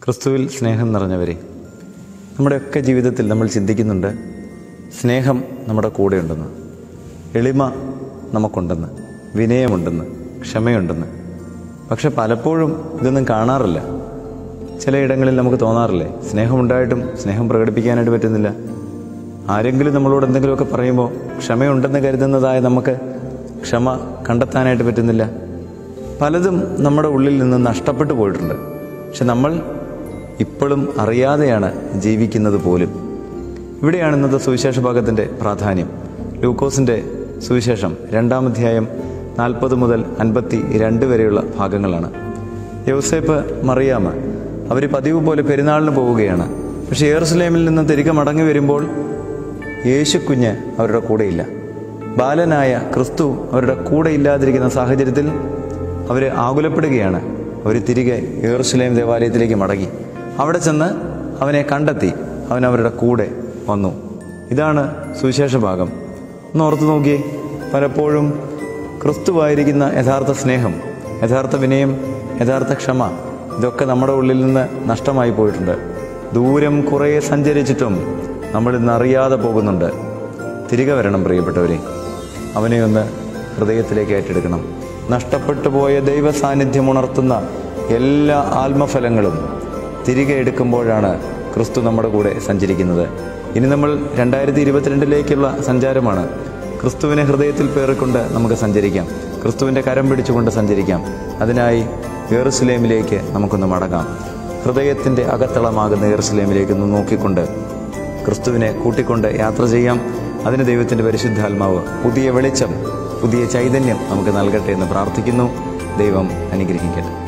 ക്രിസ്തുവിൽ സ്നേഹം നിറഞ്ഞവരെ നമ്മുടെയൊക്കെ ജീവിതത്തിൽ നമ്മൾ ചിന്തിക്കുന്നുണ്ട് സ്നേഹം നമ്മുടെ കൂടെയുണ്ടെന്ന് എളിമ നമുക്കുണ്ടെന്ന് വിനയമുണ്ടെന്ന് ക്ഷമയുണ്ടെന്ന് പക്ഷെ പലപ്പോഴും ഇതൊന്നും കാണാറില്ല ചിലയിടങ്ങളിൽ നമുക്ക് തോന്നാറില്ലേ സ്നേഹമുണ്ടായിട്ടും സ്നേഹം പ്രകടിപ്പിക്കാനായിട്ട് പറ്റുന്നില്ല ആരെങ്കിലും നമ്മളോട് എന്തെങ്കിലുമൊക്കെ പറയുമ്പോൾ ക്ഷമയുണ്ടെന്ന് കരുതുന്നതായ നമുക്ക് ക്ഷമ കണ്ടെത്താനായിട്ട് പറ്റുന്നില്ല പലതും നമ്മുടെ ഉള്ളിൽ നിന്ന് നഷ്ടപ്പെട്ടു പോയിട്ടുണ്ട് പക്ഷെ നമ്മൾ ഇപ്പോഴും അറിയാതെയാണ് ജീവിക്കുന്നത് പോലും ഇവിടെയാണ് ഇന്നത്തെ സുവിശേഷ ഭാഗത്തിൻ്റെ പ്രാധാന്യം ലൂക്കോസിൻ്റെ സുവിശേഷം രണ്ടാം അധ്യായം നാൽപ്പത് മുതൽ അൻപത്തി രണ്ട് വരെയുള്ള ഭാഗങ്ങളാണ് യൗസേപ്പ് മറിയാമ അവർ പതിവ് പോലെ പെരുന്നാളിന് പോവുകയാണ് പക്ഷേ ഏറുസലേമിൽ നിന്ന് തിരികെ മടങ്ങി വരുമ്പോൾ യേശു കുഞ്ഞ് അവരുടെ കൂടെയില്ല ബാലനായ ക്രിസ്തു അവരുടെ കൂടെ ഇല്ലാതിരിക്കുന്ന സാഹചര്യത്തിൽ അവർ ആകുലപ്പെടുകയാണ് അവർ തിരികെ ഏറുസലേം ദേവാലയത്തിലേക്ക് മടങ്ങി അവിടെ ചെന്ന് അവനെ കണ്ടെത്തി അവൻ അവരുടെ കൂടെ വന്നു ഇതാണ് സുവിശേഷ ഭാഗം ഒന്ന് ഓർത്തു നോക്കിയേ പലപ്പോഴും ക്രിസ്തുവായിരിക്കുന്ന യഥാർത്ഥ സ്നേഹം യഥാർത്ഥ വിനയം യഥാർത്ഥ ക്ഷമ ഇതൊക്കെ നമ്മുടെ ഉള്ളിൽ നിന്ന് നഷ്ടമായി പോയിട്ടുണ്ട് ദൂരം കുറേ സഞ്ചരിച്ചിട്ടും നമ്മൾ ഇന്ന് അറിയാതെ പോകുന്നുണ്ട് തിരികെ വരണം പ്രിയപ്പെട്ടവരെ അവനെ ഒന്ന് ഹൃദയത്തിലേക്ക് ഏറ്റെടുക്കണം നഷ്ടപ്പെട്ടു പോയ ദൈവ സാന്നിധ്യം ഉണർത്തുന്ന എല്ലാ ആത്മഫലങ്ങളും തിരികെ എടുക്കുമ്പോഴാണ് ക്രിസ്തു നമ്മുടെ കൂടെ സഞ്ചരിക്കുന്നത് ഇനി നമ്മൾ രണ്ടായിരത്തി ഇരുപത്തിരണ്ടിലേക്കുള്ള സഞ്ചാരമാണ് ക്രിസ്തുവിനെ ഹൃദയത്തിൽ പേറിക്കൊണ്ട് നമുക്ക് സഞ്ചരിക്കാം ക്രിസ്തുവിൻ്റെ കരം പിടിച്ചുകൊണ്ട് സഞ്ചരിക്കാം അതിനായി യെറുസലേമിലേക്ക് നമുക്കൊന്ന് മടങ്ങാം ഹൃദയത്തിൻ്റെ അകത്തളമാകുന്ന യെറുസലേമിലേക്ക് ഒന്ന് നോക്കിക്കൊണ്ട് ക്രിസ്തുവിനെ കൂട്ടിക്കൊണ്ട് യാത്ര ചെയ്യാം അതിന് ദൈവത്തിൻ്റെ പരിശുദ്ധാത്മാവ് പുതിയ വെളിച്ചം പുതിയ ചൈതന്യം നമുക്ക് നൽകട്ടെ എന്ന് പ്രാർത്ഥിക്കുന്നു ദൈവം അനുഗ്രഹിക്കട്ടെ